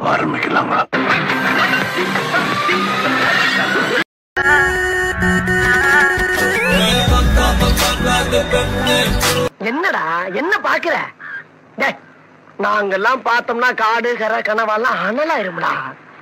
ஆரம்பிக்கலாமா என்னடா என்ன பாக்குற டேய், நாங்கெல்லாம் பார்த்தோம்னா காடு கரை கனவாலாம் அனலாயிரும்டா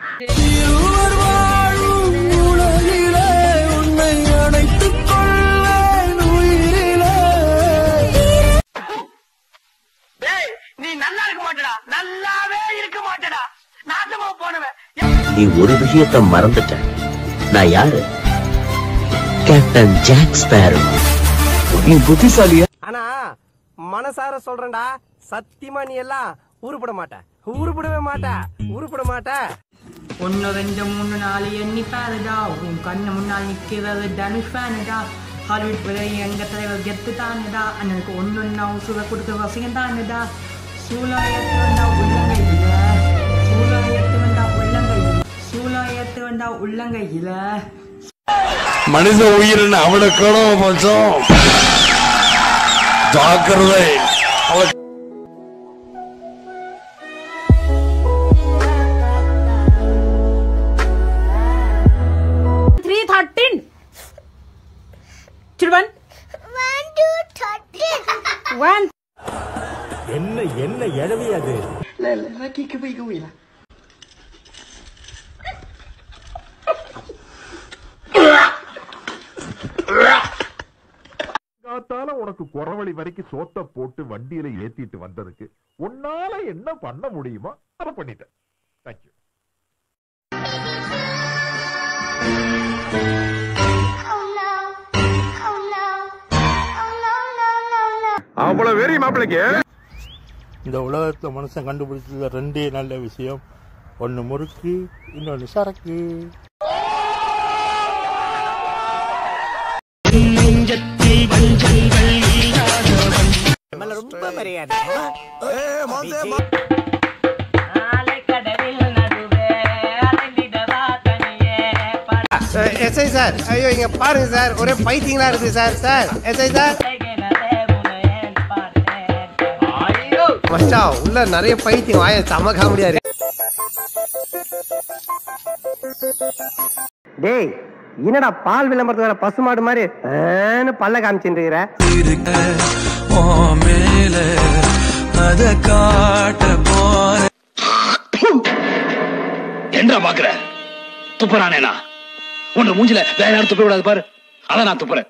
டேய், நீ நல்லா இருக்க மாட்டடா நல்லாவே இருக்க மாட்டடா நாசமா போனவன் நீ ஒரு விஷயத்த மறந்துட்ட நான் யாரு கேப்டன் ஜாக் ஸ்பேரோ நீ புத்திசாலியா ஆனா மனசார சொல்றேன்டா சத்தியமா நீ எல்லாம் உருப்பட மாட்ட உருப்படவே மாட்ட உருப்பட மாட்ட ஒன்னு ரெண்டு மூணு நாலு எண்ணி பாருடா உன் கண்ணு முன்னால் நிக்கிறது தனுஷ் ஃபேனுடா ஹாலிவுட் விலை எங்க தலைவர் கெத்து தானுடா அண்ணனுக்கு ஒன்னொன்னா உசுர கொடுக்க வசியம் தானுடா சூலாயத்து வந்தா உள்ளங்கையில சூலாயத்து வந்தா உள்ளங்கையில சூலாயத்து வந்தா உள்ளங்கையில மனித உயிரின் அவனை கனவு பஞ்சம் ஜாக்கிரதை த்ரீ thirteen children one என்ன என்ன எழவி அது காத்தால உனக்கு குறவழி வரைக்கும் சோத்த போட்டு வண்டியில ஏத்திட்டு வந்ததுக்கு உன்னால என்ன பண்ண முடியுமோ அதை பண்ணிட்டேன் தேங்க்யூ அவ்வளவு வெறி மாப்பிளைக்கு இந்த உலகத்துல மனுஷன் கண்டுபிடிச்சது ரெண்டே நல்ல விஷயம் ஒன்னு முறுக்கு இன்னொன்னு சரக்கு ரொம்ப மரியாதை கடலில் நடுவே அலைந்திடவா தனியே எஸ்ஐ சார் ஐயோ இங்க பாருங்க சார் ஒரே பைத்தியங்களா இருக்கு சார் சார் எஸ்ஐ சார் மச்சா உள்ள நிறைய பைத்தியம் வாய செம காமெடியா இருக்கு டேய் என்னடா பால் விளம்பரத்து வர பசுமாடு மாதிரி ஏன்னு பல்ல காமிச்சுட்டு இருக்கிற என்ன பாக்குற துப்புறானேனா உன்னை மூஞ்சில வேற யாரும் துப்ப விடாது பாரு அதான் நான் துப்புறேன்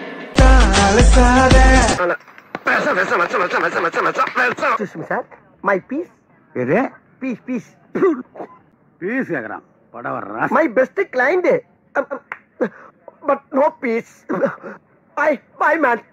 சார் மை பீஸ் எது பீஸ் பீஸ் பீஸ் கேக்குறான் படம் வர்றா my best client but no fees bye bye man